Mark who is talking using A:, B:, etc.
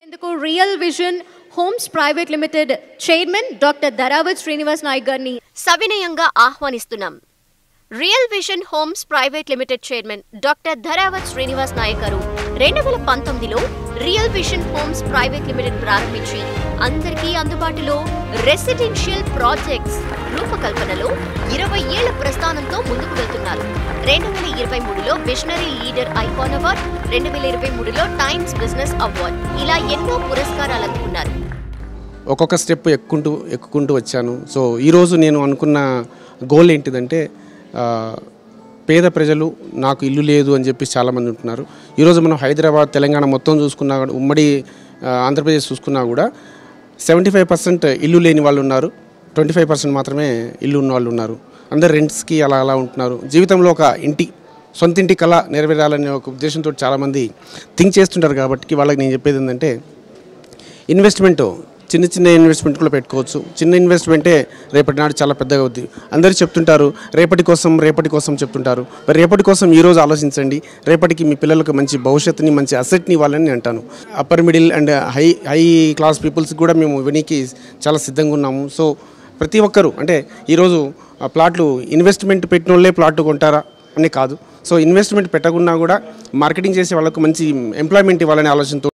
A: ఇందుకు real vision homes private limited chairman doctor Dharavath Srinivas Nayak గారిని
B: సవినయంగా ఆహ్వానిస్తున్నాం real vision homes private limited chairman doctor Dharavath Srinivas Nayak garu రెండు వేల పంతొమ్మిదిలో real vision homes private limited ప్రారంభించి అందరికీ అందుబాటులో రెసిడెన్షియల్ ప్రాజెక్ట్స్ రూపకల్పనలో ఇరవై ఏళ్ల ప్రస్థానంతో ముందుకు వెళ్తున్నారు రెండు వేల ఇరవై మూడులో విజనరీ లీడర్ ఐకాన్ అవార్డ్ రెండు వేల ఇరవై మూడులో టైమ్స్ బిజినెస్ అవార్డ్ ఇలా ఎన్నో పురస్కారాలు అందుకున్నారు
C: ఒక్కొక్క స్టెప్ ఎక్కుంటూ ఎక్కుకుంటూ వచ్చాను సో ఈరోజు నేను అనుకున్న గోల్ ఏంటిదంటే ఆ, పేద ప్రజలు నాకు ఇల్లు లేదు అని చెప్పి చాలామంది ఉంటున్నారు ఈరోజు మనం హైదరాబాద్ తెలంగాణ మొత్తం చూసుకున్నా కూడా ఉమ్మడి ఆ, ఆంధ్రప్రదేశ్ చూసుకున్నా కూడా సెవెంటీ ఫైవ్ పర్సెంట్ ఇల్లు లేని వాళ్ళు ఉన్నారు ట్వంటీ ఫైవ్ పర్సెంట్ మాత్రమే ఇల్లు ఉన్న వాళ్ళు ఉన్నారు అందరు రెంట్స్కి అలా అలా ఉంటున్నారు జీవితంలో ఒక ఇంటి సొంత ఇంటి కళ నెరవేరాలనే ఒక ఉద్దేశంతో చాలామంది థింక్ చేస్తుంటారు కాబట్టి వాళ్ళకి నేను చెప్పేది ఏంటంటే ఇన్వెస్ట్మెంట్ చిన్న చిన్న ఇన్వెస్ట్మెంట్ కూడా పెట్టుకోవచ్చు చిన్న ఇన్వెస్ట్మెంటే రేపటి నాడు చాలా పెద్దగా అవుద్ది అందరూ చెప్తుంటారు రేపటి కోసం రేపటి కోసం చెప్తుంటారు మరి రేపటి కోసం ఈ రోజు ఆలోచించండి రేపటికి మీ పిల్లలకు మంచి భవిష్యత్తుని మంచి అసెట్ని ఇవ్వాలని నేను అంటాను upper middle and high high class peoples కూడా మేము వినికి చాలా సిద్ధంగా ఉన్నాము సో ప్రతి ఒక్కరూ అంటే ఈరోజు ఆ ప్లాట్లు ఇన్వెస్ట్మెంట్ పెట్టిన వాళ్ళే ప్లాట్ కొంటారా అని కాదు సో ఇన్వెస్ట్మెంట్ పెట్టకుండా కూడా మార్కెటింగ్ చేసే వాళ్ళకు మంచి ఎంప్లాయ్మెంట్ ఇవ్వాలనే ఆలోచనతో